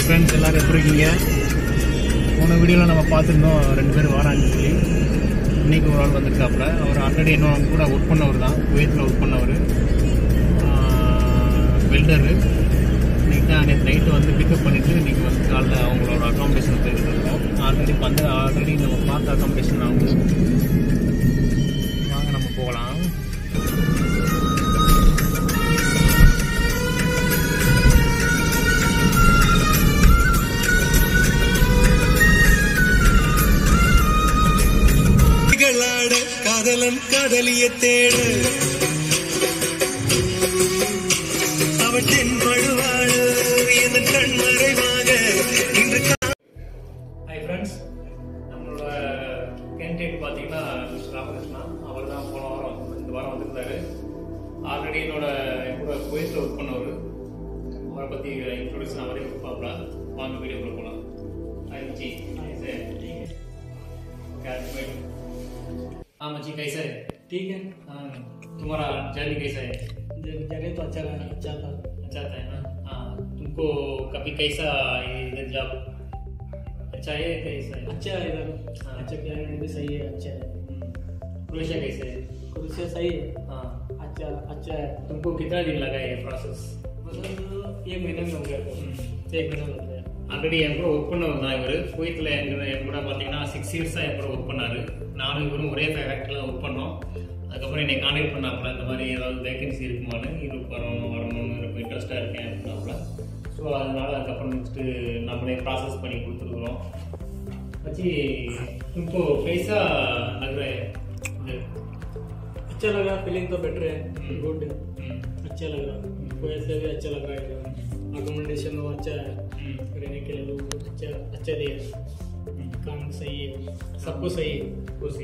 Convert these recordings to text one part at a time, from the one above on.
Friends எல்லாரும் எப்படி இருக்கீங்க போன வீடியோவில் நம்ம பார்த்துருந்தோம் ரெண்டு பேர் வராங்கன்னு சொல்லி இன்னைக்கு ஒரு ஆள் வந்திருக்காப்புல அவர் ஆல்ரெடி என்ன அவங்க கூட ஒர்க் பண்ணவர் தான் குவைத்தில் ஒர்க் பண்ணவர் வெல்டரு இன்னைக்கு தான் நேற்று நைட்டு வந்து பிக்கப் பண்ணிவிட்டு இன்றைக்கி வந்து காலைல அவங்களோட அக்காமடேஷன் போயிட்டு இருக்கோம் ஆல்ரெடி வந்து ஆல்ரெடி நம்ம பார்த்த அக்காமடேஷன் அவங்க வாங்க நம்ம போகலாம் ாட காதலன் காதலிய தேட அவள் தென்படுவாள் என் கண் மறைவாக இன்று ஹாய் ஃப்ரெண்ட்ஸ் நம்மளோட கேண்டிடேட் பார்த்தீங்கன்னா மிஸ்டர் ராமகிருஷ்ணா அவர் தான் போன வாரம் இந்த வாரம் வந்திருந்தாரு ஆல்ரெடி என்னோட என் கூட குவைத்தில் ஒர்க் பண்ணவர் அவரை பற்றி இன்ட்ரோடக்ஷன் அவரே கொடுப்பாப்ல வாங்க வீடியோக்குள்ள போகலாம் ஹாய் மச்சி हाँ मची कैसा है ठीक है हाँ तुम्हारा जर्नी कैसा है ज- जगह तो अच्छा रहा अच्छा था अच्छा था ना हाँ तुमको कभी कैसा ये इधर जॉब अच्छा है कैसा है अच्छा है इधर हाँ। अच्छा क्लाइमेट भी सही है अच्छा है क्रोशिया कैसे है कुर्सियाँ सही है हाँ अच्छा अच्छा है तुमको कितना दिन लगा ये प्रोसेस मतलब एक महीने में हो गया था। एक महीना लग गया ஆல்ரெடி என் கூட ஒர்க் பண்ணவர் தான் இவர் குவைத்தில் என் கூட என் கூட பார்த்தீங்கன்னா சிக்ஸ் இயர்ஸாக என் கூட ஒர்க் பண்ணார் நானும் இவரும் ஒரே ஃபேக்டரியில் ஒர்க் பண்ணோம் அதுக்கப்புறம் என்னை கான்டாக்ட் பண்ணாப்புல இந்த மாதிரி ஏதாவது வேகன்சி இருக்குமான்னு இதுக்கு வரணும் வரணும்னு எனக்கு இன்ட்ரெஸ்ட்டாக இருக்கேன் அப்படின்னாப்புல ஸோ அதனால அதுக்கப்புறம் நெக்ஸ்ட்டு நம்மளே ப்ராசஸ் பண்ணி கொடுத்துருக்குறோம் வச்சு तुमको कैसा लग रहा है இது? अच्छा लगा फीलिंग तो बेटर है हम्म। गुड हम्म, अच्छा लग रहा कोई ऐसे भी अच्छा लग रहा है अकोमोडेशन वो अच्छा है हम्म, रहने के लिए लोग अच्छा अच्छा दिया है हम्म। काम सही है सब कुछ सही है ஊசி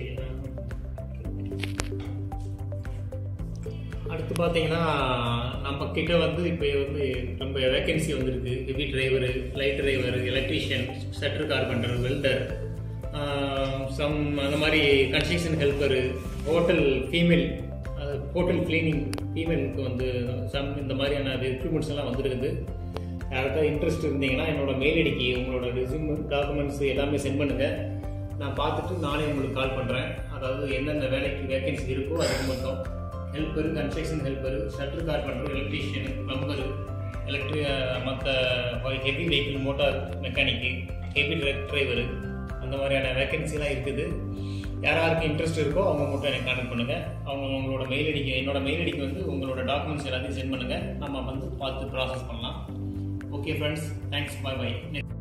அடுத்து பார்த்தீங்கன்னா நம்ம கிட்ட வந்து இப்போ வந்து ரொம்ப வேகன்சி வந்திருக்கு heavy driver light driver electrician shutter carpenter welder some அந்த மாதிரி construction helper hotel female hotel cleaning ஃபீமேலுக்கு வந்து சம் இந்த மாதிரியான ரெக்ரூட்மெண்ட்ஸ் எல்லாம் வந்திருக்குது யாருக்காவது இன்ட்ரெஸ்ட் இருந்தீங்கன்னா என்னோட மெயில் ஐடிக்கு உங்களோட ரெசியூம் டாக்குமெண்ட்ஸ் எல்லாமே சென்ட் பண்ணுங்கள் நான் பார்த்துட்டு நானே உங்களுக்கு கால் பண்ணுறேன் அதாவது என்னென்ன வேலைக்கு வேகன்சி இருக்கோ அதுக்கு மட்டும் helper construction helper shutter carpenter electrician plumber எலக்ட்ரி மற்ற heavy vehicle motor mechanic heavy truck driver அந்த மாதிரியான வேகன்சிலாம் இருக்குது யார் யாருக்கு இன்ட்ரெஸ்ட் இருக்கோ அவங்க மட்டும் எனக்கு கான்டாக்ட் பண்ணுங்கள் அவங்க உங்களோட மெயில் ஐடிக்கு என்னோட மெயில் ஐடிக்கு வந்து உங்களோட டாக்குமெண்ட்ஸ் எல்லாத்தையும் சென்ட் பண்ணுங்கள் நம்ம வந்து பார்த்து ப்ராசஸ் பண்ணலாம் okay friends thanks bye by